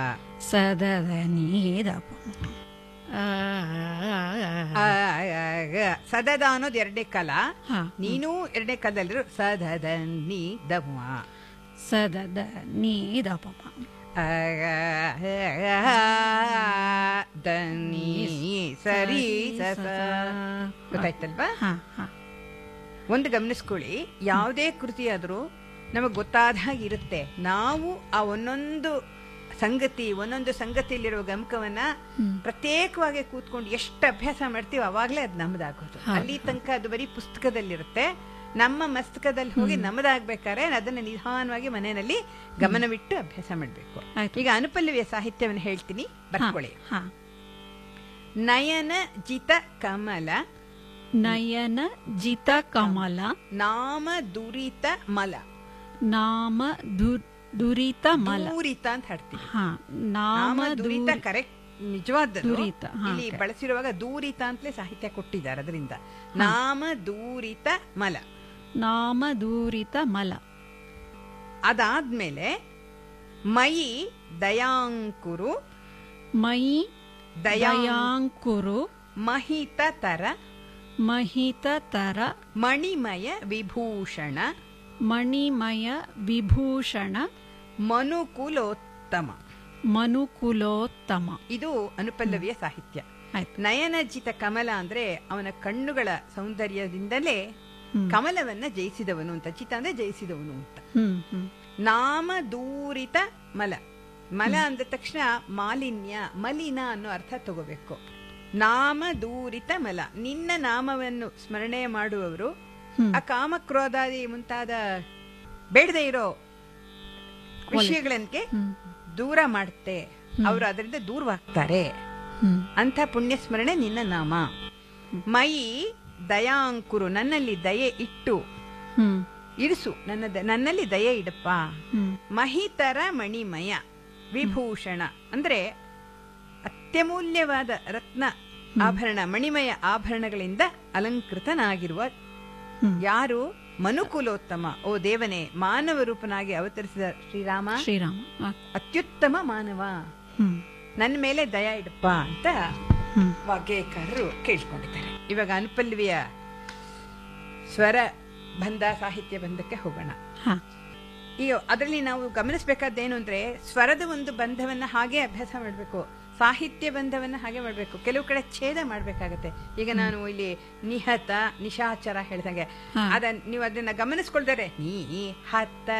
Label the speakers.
Speaker 1: ಸದದ ನೀದಪ
Speaker 2: ಆ, ಆ, ಸದದ ಅನ್ನೋದು ಎರಡನೇ ಕಾಲ
Speaker 1: ಹಾ.
Speaker 2: ನೀನು ಎರಡನೇ ಕಾಲದಲ್ಲಿರು ಸದದ ನೀ ದಮ
Speaker 1: ಸದದ ನೀದಪ
Speaker 2: ಆ, ದನಿ ಸರಿ ಸ ಸ. ಗೊತ್ತಾಯ್ತಲ್ವಾ
Speaker 1: ಹಾ ಹಾ
Speaker 2: ಒಂದು ಗಮನಿಸ್ಕೊಳ್ಳಿ ಯಾವುದೇ ಕೃತಿ ಆದರೂ ನಮಗೆ ಗೊತ್ತಾದ ಹಾಗೆ ಇರುತ್ತೆ ನಾವು ಆ ಒಂದೊಂದು ಸಂಗತಿ ಒಂದೊಂದು ಸಂಗತಿಯಲ್ಲಿರುವ ಗಮಕವನ್ನ ಪ್ರತ್ಯೇಕವಾಗಿ ಕೂತ್ಕೊಂಡು ಎಷ್ಟು ಅಭ್ಯಾಸ ಮಾಡ್ತೀವಿ ಅವಾಗಲೇ ಅದು ನಮ್ಮದಾಗೋದು ಅಲ್ಲಿ ತನಕ ಅದು ಬರೀ ಪುಸ್ತಕದಲ್ಲಿರುತ್ತೆ ನಮ್ಮ ಮಸ್ತಕದಲ್ಲಿ ಹೋಗಿ ನಮ್ಮದಾಗ್ಬೇಕಾದ್ರೆ ಅದನ್ನ ನಿಧಾನವಾಗಿ ಮನೆಯಲ್ಲಿ ಗಮನವಿಟ್ಟು ಅಭ್ಯಾಸ ಮಾಡಬೇಕು
Speaker 1: ಆಯ್ತು.
Speaker 2: ಈಗ ಅನುಪಲ್ಲವಿಯ ಸಾಹಿತ್ಯವನ್ನು ಹೇಳ್ತೀನಿ ಬರ್ಕೊಳ್ಳಿ
Speaker 1: ಹಾ
Speaker 2: ನಯನ ಜಿತ ಕಮಲ
Speaker 1: ನಯನ ಜಿತ ಕಮಲ
Speaker 2: ನಾಮ ದುರಿತ ಮಲ
Speaker 1: ನಾಮ ದುರ್ ದುರಿತ ಮಲ
Speaker 2: ದೂರಿತ ಅಂತ ಹಾಡ್ತೀವಿ
Speaker 1: ಹಾ ನಾಮ
Speaker 2: ನಾಮ ದುರಿತ
Speaker 1: ದೂರಿ-
Speaker 2: ಕರೆಕ್ಟ್ ನಿಜವಾದ
Speaker 1: ದುರಿತ, ಹಾ,
Speaker 2: ಇಲ್ಲಿ
Speaker 1: okay.
Speaker 2: ಬಳಸಿರುವಾಗ ದೂರಿತ ಅಂತಲೇ ಸಾಹಿತ್ಯ ಕೊಟ್ಟಿದ್ದಾರೆ ಅದರಿಂದ ನಾಮ ದೂರಿತ ಮಲ
Speaker 1: ನಾಮ ದೂರಿತ ಮಲ
Speaker 2: ಅದಾದ್ಮೇಲೆ ಮಯಿ ದಯಾಂಕುರು
Speaker 1: ಮಯಿ
Speaker 2: ದಯಾ
Speaker 1: ದಯಾಂಕುರು
Speaker 2: ಮಹಿತ ತರ
Speaker 1: ಮಹಿತ ತರ
Speaker 2: ಮಣಿಮಯ ವಿಭೂಷಣ
Speaker 1: ಮಣಿಮಯ ವಿಭೂಷಣ
Speaker 2: ಮನುಕುಲೋತ್ತಮ
Speaker 1: ಮನುಕುಲೋತ್ತಮ
Speaker 2: ಇದು ಅನುಪಲ್ಲವಿಯ ಸಾಹಿತ್ಯ
Speaker 1: ಆಯ್ತು
Speaker 2: ನಯನಜಿತ ಕಮಲ ಅಂದ್ರೆ ಅವನ ಕಣ್ಣುಗಳ ಸೌಂದರ್ಯದಿಂದಲೇ
Speaker 1: ಹ್ಮ್.
Speaker 2: ಕಮಲವನ್ನ ಜಯಿಸಿದವನು ಅಂತ ಚಿತ ಅಂದ್ರೆ ಜಯಿಸಿದವನು ಅಂತ
Speaker 1: ಹ್ಮ್ ಹ್ಮ್
Speaker 2: ನಾಮ ದೂರಿತ ಮಲ ಮಲ ಅಂದ ತಕ್ಷಣ ಮಾಲಿನ್ಯ ಮಲಿನ ಅನ್ನೋ ಅರ್ಥ ತಗೋಬೇಕು ನಾಮ ದೂರಿತ ಮಲ ನಿನ್ನ ನಾಮವನ್ನು ಸ್ಮರಣೆ ಮಾಡುವವರು
Speaker 1: ಹ್ಮ್.
Speaker 2: ಆ ಕಾಮಕ್ರೋಧಾದಿ ಮುಂತಾದ ಬೇಡದೆ ಇರೋ ವಿಷಯಗಳನ್ಗೆ
Speaker 1: ಹ್ಮ್
Speaker 2: ದೂರ ಮಾಡುತ್ತೆ ಅವರು ಅದರಿಂದ ದೂರವಾಗ್ತಾರೆ
Speaker 1: ಹ್ಮ್
Speaker 2: ಅಂಥ ಪುಣ್ಯ ಸ್ಮರಣೆ ನಿನ್ನ ನಾಮ ಮಯಿ ದಯಾಂಕುರು ನನ್ನಲ್ಲಿ ದಯೆ ಇಟ್ಟು
Speaker 1: ಹ್ಮ್
Speaker 2: ಇರಿಸು ನನ್ನ ದ- ನನ್ನಲ್ಲಿ ದಯೆ ಇಡಪ್ಪ
Speaker 1: ಹ್ಮ್
Speaker 2: ಮಹಿತರ ಮಣಿಮಯ ವಿಭೂಷಣ ಅಂದ್ರೆ ಅತ್ಯಮೂಲ್ಯವಾದ ರತ್ನ ಆಭರಣ ಮಣಿಮಯ ಆಭರಣಗಳಿಂದ ಅಲಂಕೃತನಾಗಿರುವ
Speaker 1: ಹ್ಮ್.
Speaker 2: ಯಾರು ಮನುಕುಲೋತ್ತಮ ಓ ದೇವನೇ ಮಾನವ ರೂಪನಾಗಿ ಅವತರಿಸಿದ ಶ್ರೀರಾಮ
Speaker 1: ಶ್ರೀರಾಮ ಆ,
Speaker 2: ಅತ್ಯುತ್ತಮ ಮಾನವ
Speaker 1: ಹ್ಮ್
Speaker 2: ನನ್ನ ಮೇಲೆ ದಯ ಇಡಪ್ಪ ಅಂತ
Speaker 1: ಹ್ಮ್
Speaker 2: ವಾಗ್ಗೇಯಕಾರರು ಕೇಳ್ಕೊಂಡಿದ್ದಾರೆ ಇವಾಗ ಅನುಪಲ್ವಿಯ ಸ್ವರ ಬಂಧ ಸಾಹಿತ್ಯ ಬಂಧಕ್ಕೆ ಹೋಗೋಣ
Speaker 1: ಹಾ
Speaker 2: ಈಗ ಅದರಲ್ಲಿ ನಾವು ಗಮನಿಸಬೇಕಾದ್ದೇನು ಅಂದ್ರೆ ಸ್ವರದ ಒಂದು ಬಂಧವನ್ನ ಹಾಗೆ ಅಭ್ಯಾಸ ಮಾಡಬೇಕು ಸಾಹಿತ್ಯ ಬಂಧವನ್ನ ಹಾಗೆ ಮಾಡಬೇಕು ಕೆಲವು ಕಡೆ ಛೇದ ಮಾಡ್ಬೇಕಾಗತ್ತೆ ಈಗ ನಾನು ಇಲ್ಲಿ ನಿಹತ ನಿಶಾಚರ ಹೇಳ್ದಂಗೆ
Speaker 1: ಹಾ.
Speaker 2: ಅದ ನೀವು ಅದನ್ನ ಗಮನಿಸ್ಕೊಳ್ತಾರೆ ನೀ ಹತ್ತ